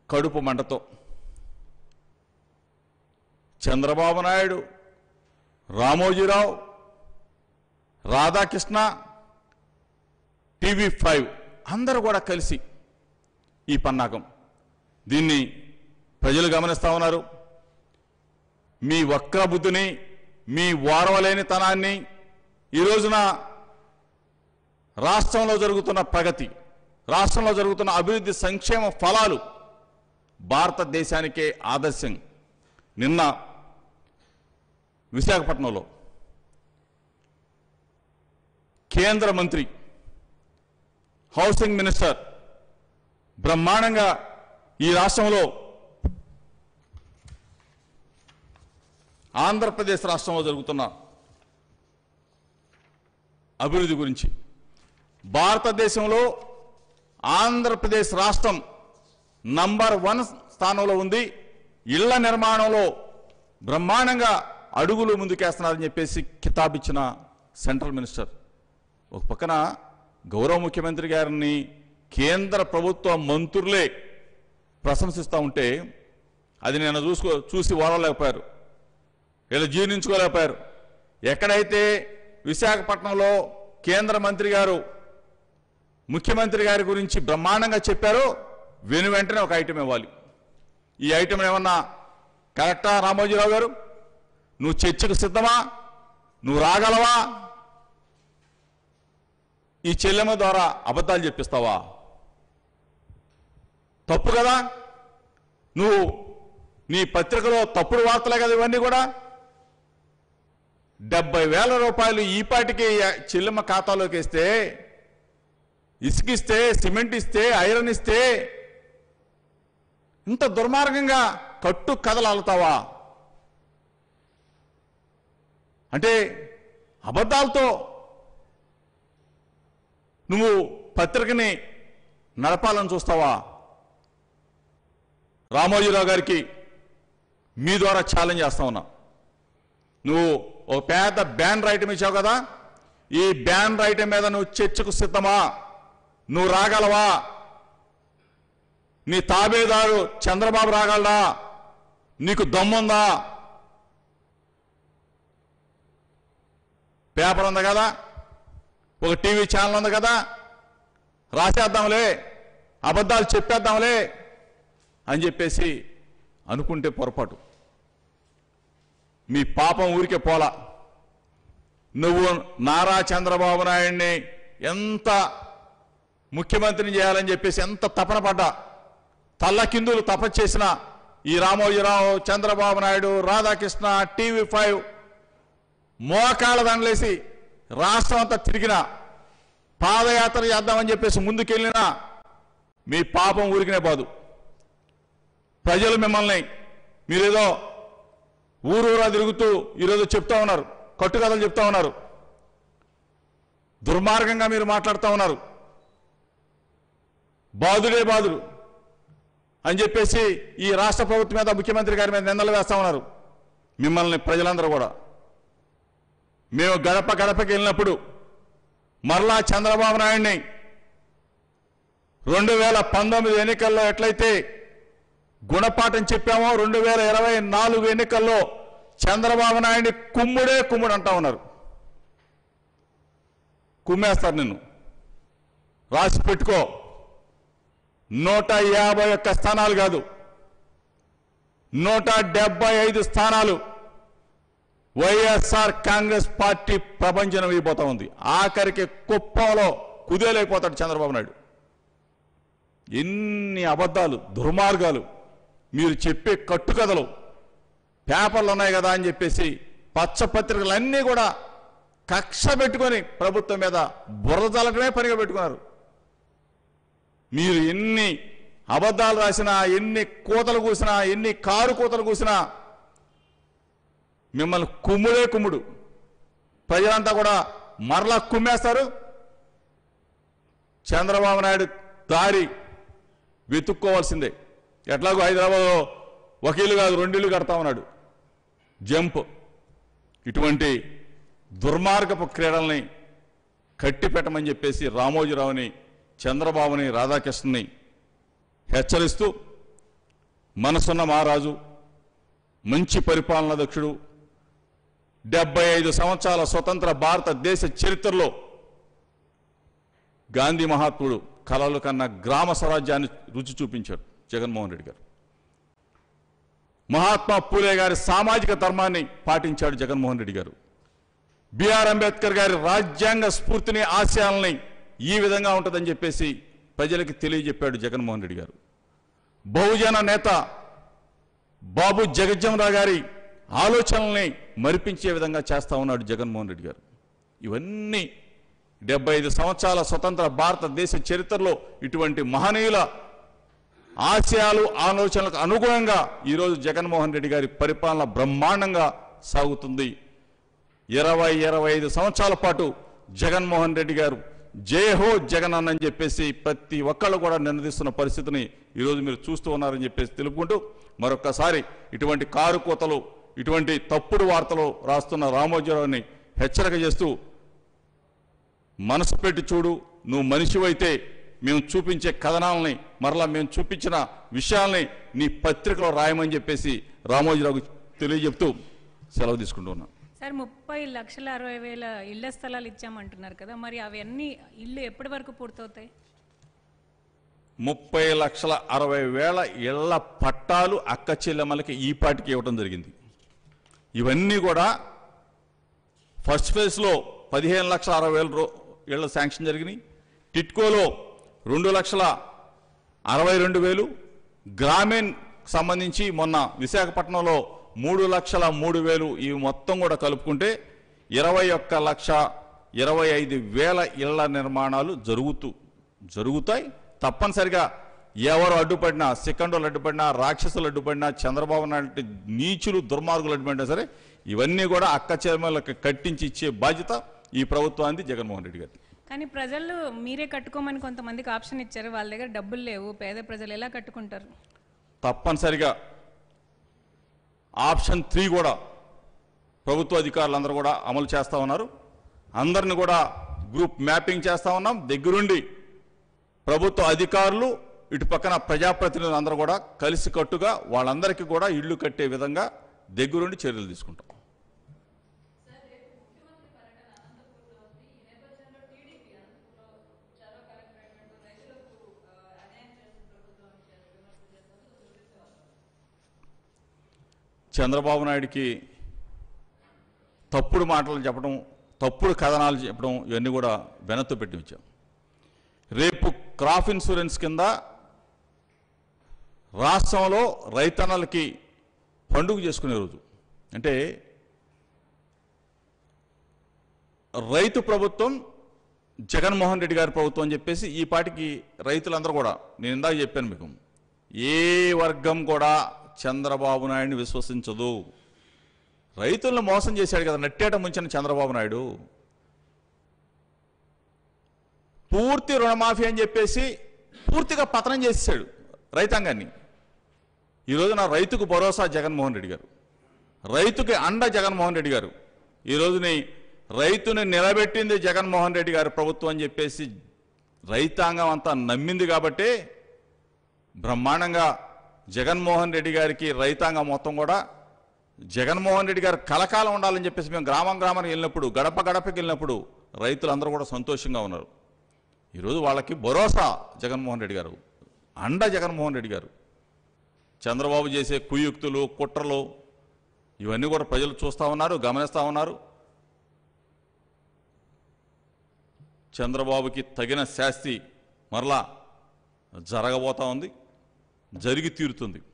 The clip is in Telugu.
కడుపు మంటతో చంద్రబాబు నాయుడు రామోజీరావు రాధాకృష్ణ టీవీ ఫైవ్ అందరూ కూడా కలిసి ఈ పన్నాగం దీన్ని ప్రజలు గమనిస్తా ఉన్నారు మీ వక్ర బుద్ధిని మీ వారవలేనితనాన్ని ఈ రోజున రాష్ట్రంలో జరుగుతున్న ప్రగతి రాష్ట్రంలో జరుగుతున్న అభివృద్ధి సంక్షేమ ఫలాలు భారతదేశానికే ఆదర్శం నిన్న విశాఖపట్నంలో కేంద్ర మంత్రి హౌసింగ్ మినిస్టర్ బ్రహ్మాండంగా ఈ రాష్ట్రంలో ఆంధ్రప్రదేశ్ రాష్ట్రంలో జరుగుతున్న అభివృద్ధి గురించి భారతదేశంలో ఆంధ్రప్రదేశ్ రాష్ట్రం నంబర్ వన్ స్థానంలో ఉంది ఇళ్ల నిర్మాణంలో బ్రహ్మాండంగా అడుగులు ముందుకేస్తున్నారని చెప్పేసి కితాబిచ్చిన సెంట్రల్ మినిస్టర్ ఒక పక్కన గౌరవ ముఖ్యమంత్రి గారిని కేంద్ర ప్రభుత్వ మంత్రులే ప్రశంసిస్తూ ఉంటే అది నేను చూసుకో చూసి ఓడలేకపోయారు వీళ్ళు జీర్ణించుకోలేకపోయారు ఎక్కడైతే విశాఖపట్నంలో కేంద్ర మంత్రి గారు ముఖ్యమంత్రి గారి గురించి బ్రహ్మాండంగా చెప్పారో వెను వెంటనే ఒక ఐటెం ఇవ్వాలి ఈ ఐటెం ఏమన్నా కరెక్టా రామోజీరావు గారు నువ్వు చర్చకు సిద్ధమా నువ్వు రాగలవా ఈ చెల్లెమ్మ ద్వారా అబద్ధాలు చెప్పిస్తావా తప్పు కదా నువ్వు నీ పత్రికలో తప్పుడు వార్తలే కదా ఇవన్నీ కూడా డెబ్బై వేల రూపాయలు ఈ పాటికి చెల్లెమ్మ ఖాతాలోకి వేస్తే ఇసుకిస్తే సిమెంట్ ఇస్తే ఐరన్ ఇస్తే ఇంత దుర్మార్గంగా కట్టు కథలు అల్లుతావా అంటే అబద్ధాలతో నువ్వు పత్రికని నడపాలని చూస్తావా రామోజీరావు గారికి మీ ద్వారా ఛాలెంజ్ చేస్తా ఉన్నా నువ్వు ఒక పెద్ద బ్యాన్ రైటం ఇచ్చావు కదా ఈ బ్యాన్ రైటం మీద నువ్వు చర్చకు సిద్ధమా నువ్వు రాగలవా నీ తాబేదారు చంద్రబాబు రాగలడా నీకు దమ్ముందా పేపర్ ఉంది కదా ఒక టీవీ ఛానల్ ఉంది కదా రాసేద్దాంలే అబద్ధాలు చెప్పేద్దాంలే అని చెప్పేసి అనుకుంటే పొరపాటు మీ పాపం ఊరికే పోలా నువ్వు నారా చంద్రబాబు నాయుడిని ఎంత ముఖ్యమంత్రిని చేయాలని చెప్పేసి ఎంత తపన పడ్డా తల్లకిందులు తపస్సు చేసిన ఈ రామోజీరావు చంద్రబాబు నాయుడు రాధాకృష్ణ టీవీ ఫైవ్ మోకాళ్ళ దండలేసి రాష్ట్రం అంతా తిరిగిన పాదయాత్ర చేద్దామని చెప్పేసి ముందుకెళ్ళినా మీ పాపం ఊరికినే పోదు ప్రజలు మిమ్మల్ని మీరేదో ఊరూరా తిరుగుతూ ఈరోజు చెప్తా ఉన్నారు కట్టుకథలు చెప్తా ఉన్నారు దుర్మార్గంగా మీరు మాట్లాడుతూ ఉన్నారు బాధుడే బాధుడు అని చెప్పేసి ఈ రాష్ట్ర ప్రభుత్వం మీద ముఖ్యమంత్రి గారి మీద నిందలు వేస్తా ఉన్నారు మిమ్మల్ని ప్రజలందరూ కూడా మేము గడప గడపకి వెళ్ళినప్పుడు మరలా చంద్రబాబు నాయుడిని రెండు వేల పంతొమ్మిది ఎన్నికల్లో ఎట్లయితే గుణపాఠం చెప్పామో రెండు వేల ఇరవై నాలుగు ఎన్నికల్లో చంద్రబాబు నాయుడిని కుమ్ముడే కుమ్ముడు అంటా ఉన్నారు కుమ్మేస్తారు నిన్ను రాసి పెట్టుకో నూట యాభై ఒక్క స్థానాలు కాదు నూట డెబ్బై ఐదు స్థానాలు వైఎస్ఆర్ కాంగ్రెస్ పార్టీ ప్రపంచం అయిపోతా ఉంది ఆఖరికి కుప్పంలో కుదేలైపోతాడు చంద్రబాబు నాయుడు ఎన్ని అబద్ధాలు దుర్మార్గాలు మీరు చెప్పే కట్టుకథలు పేపర్లు ఉన్నాయి కదా అని చెప్పేసి పచ్చ పత్రికలన్నీ కూడా కక్ష పెట్టుకొని ప్రభుత్వం మీద బురద చల్లటమే పనిగా పెట్టుకున్నారు మీరు ఎన్ని అబద్ధాలు రాసినా ఎన్ని కూతలు కూసినా ఎన్ని కారు కూతలు కూసినా మిమ్మల్ని కుమ్ముడే కుమ్ముడు ప్రజలంతా కూడా మరలా కుమ్మేస్తారు చంద్రబాబు నాయుడు దారి వెతుక్కోవాల్సిందే ఎట్లాగో హైదరాబాద్లో వకీలు కాదు రెండిళ్ళు కడతా ఉన్నాడు జంప్ ఇటువంటి దుర్మార్గపు క్రీడల్ని కట్టి పెట్టమని చెప్పేసి రామోజీరావుని చంద్రబాబుని రాధాకృష్ణని హెచ్చరిస్తూ మనసున్న మహారాజు మంచి పరిపాలనా దక్షుడు డెబ్బై ఐదు సంవత్సరాల స్వతంత్ర భారతదేశ చరిత్రలో గాంధీ మహాత్ముడు కలలు కన్నా గ్రామ స్వరాజ్యాన్ని రుచి చూపించాడు జగన్మోహన్ రెడ్డి గారు మహాత్మా పూలే గారి సామాజిక ధర్మాన్ని పాటించాడు జగన్మోహన్ రెడ్డి గారు బిఆర్ అంబేద్కర్ గారి రాజ్యాంగ స్ఫూర్తిని ఆశయాలని ఈ విధంగా ఉంటుందని చెప్పేసి ప్రజలకి తెలియజెప్పాడు జగన్మోహన్ రెడ్డి గారు బహుజన నేత బాబు జగజ్జనరావు గారి ఆలోచనల్ని మరిపించే విధంగా చేస్తా ఉన్నాడు జగన్మోహన్ రెడ్డి గారు ఇవన్నీ డెబ్బై ఐదు సంవత్సరాల స్వతంత్ర భారతదేశ చరిత్రలో ఇటువంటి మహనీయుల ఆశయాలు ఆలోచనలకు అనుగుణంగా ఈరోజు జగన్మోహన్ రెడ్డి గారి పరిపాలన బ్రహ్మాండంగా సాగుతుంది ఇరవై ఇరవై ఐదు సంవత్సరాల పాటు జగన్మోహన్ రెడ్డి గారు జై హో జగన్ అన్నని చెప్పేసి ప్రతి ఒక్కళ్ళు కూడా నినదిస్తున్న పరిస్థితిని ఈరోజు మీరు చూస్తూ ఉన్నారని చెప్పేసి తెలుపుకుంటూ మరొక్కసారి ఇటువంటి కారు కోతలు ఇటువంటి తప్పుడు వార్తలు రాస్తున్న రామోజీరావుని హెచ్చరిక చేస్తూ మనసు పెట్టి చూడు నువ్వు మనిషివైతే మేము చూపించే కథనాలని మరలా మేము చూపించిన విషయాల్ని నీ పత్రికలో రాయమని చెప్పేసి రామోజీరావుకి తెలియజెప్తూ సెలవు తీసుకుంటూ ఉన్నాను సార్ ముప్పై లక్షల అరవై వేల ఇళ్ల స్థలాలు ఇచ్చామంటున్నారు కదా మరి అవన్నీ ఇల్లు ఎప్పటి వరకు పూర్తవుతాయి ముప్పై లక్షల అరవై వేల ఇళ్ల పట్టాలు అక్క చెల్లెమ్మలకి ఈ పాటికి ఇవ్వడం జరిగింది ఇవన్నీ కూడా ఫస్ట్ ఫేజ్లో పదిహేను లక్షల అరవై వేల రూ ఇళ్ల శాంక్షన్ జరిగినాయి టిట్కోలో రెండు లక్షల అరవై రెండు వేలు గ్రామీణ్ సంబంధించి మొన్న విశాఖపట్నంలో మూడు లక్షల మూడు వేలు ఇవి మొత్తం కూడా కలుపుకుంటే ఇరవై ఒక్క లక్ష ఇరవై ఐదు వేల ఇళ్ల నిర్మాణాలు జరుగుతూ జరుగుతాయి తప్పనిసరిగా ఎవరు అడ్డుపడినా సికండోలు అడ్డుపడినా రాక్షసులు అడ్డుపడినా చంద్రబాబు నాయుడు నీచులు దుర్మార్గులు అడ్డుపడినా సరే ఇవన్నీ కూడా అక్క చెల్లెమ్మలకు కట్టించి ఇచ్చే బాధ్యత ఈ ప్రభుత్వానికి జగన్మోహన్ రెడ్డి గారి కానీ ప్రజలు మీరే కట్టుకోమని కొంతమందికి ఆప్షన్ ఇచ్చారు వాళ్ళ దగ్గర డబ్బులు లేవు పేద ప్రజలు ఎలా కట్టుకుంటారు తప్పనిసరిగా ఆప్షన్ త్రీ కూడా ప్రభుత్వ అధికారులందరూ కూడా అమలు చేస్తా ఉన్నారు అందరిని కూడా గ్రూప్ మ్యాపింగ్ చేస్తా ఉన్నాం దగ్గరుండి ప్రభుత్వ అధికారులు ఇటు పక్కన ప్రజాప్రతినిధులు అందరూ కూడా కలిసికట్టుగా వాళ్ళందరికీ కూడా ఇళ్ళు కట్టే విధంగా దగ్గరుండి చర్యలు తీసుకుంటాం చంద్రబాబు నాయుడికి తప్పుడు మాటలు చెప్పడం తప్పుడు కథనాలు చెప్పడం ఇవన్నీ కూడా వెనత్తు పెట్టి ఉంచాం రేపు క్రాప్ ఇన్సూరెన్స్ కింద రాష్ట్రంలో రైతన్నలకి పండుగ చేసుకునే రోజు అంటే రైతు ప్రభుత్వం జగన్మోహన్ రెడ్డి గారి ప్రభుత్వం అని చెప్పేసి ఈ పాటికి రైతులందరూ కూడా నేను ఇందాక చెప్పాను మీకు ఏ వర్గం కూడా చంద్రబాబు నాయుడిని విశ్వసించదు రైతులను మోసం చేశాడు కదా నట్టేట ముంచిన చంద్రబాబు నాయుడు పూర్తి రుణమాఫీ అని చెప్పేసి పూర్తిగా పతనం చేసేసాడు రైతాంగాన్ని ఈరోజు నా రైతుకు భరోసా జగన్మోహన్ రెడ్డి గారు రైతుకి అండ జగన్మోహన్ రెడ్డి గారు ఈ రోజుని రైతుని నిలబెట్టింది జగన్మోహన్ రెడ్డి గారి ప్రభుత్వం అని చెప్పేసి రైతాంగం అంతా నమ్మింది కాబట్టే బ్రహ్మాండంగా జగన్మోహన్ రెడ్డి గారికి రైతాంగం మొత్తం కూడా జగన్మోహన్ రెడ్డి గారు కలకాలం ఉండాలని చెప్పేసి మేము గ్రామం గ్రామానికి వెళ్ళినప్పుడు గడప గడపకి వెళ్ళినప్పుడు రైతులందరూ కూడా సంతోషంగా ఉన్నారు ఈరోజు వాళ్ళకి భరోసా జగన్మోహన్ రెడ్డి గారు అండ జగన్మోహన్ రెడ్డి గారు చంద్రబాబు చేసే కుయుక్తులు కుట్రలు ఇవన్నీ కూడా ప్రజలు చూస్తూ ఉన్నారు గమనిస్తూ ఉన్నారు చంద్రబాబుకి తగిన శాస్తి మరలా జరగబోతా ఉంది జరిగి తీరుతుంది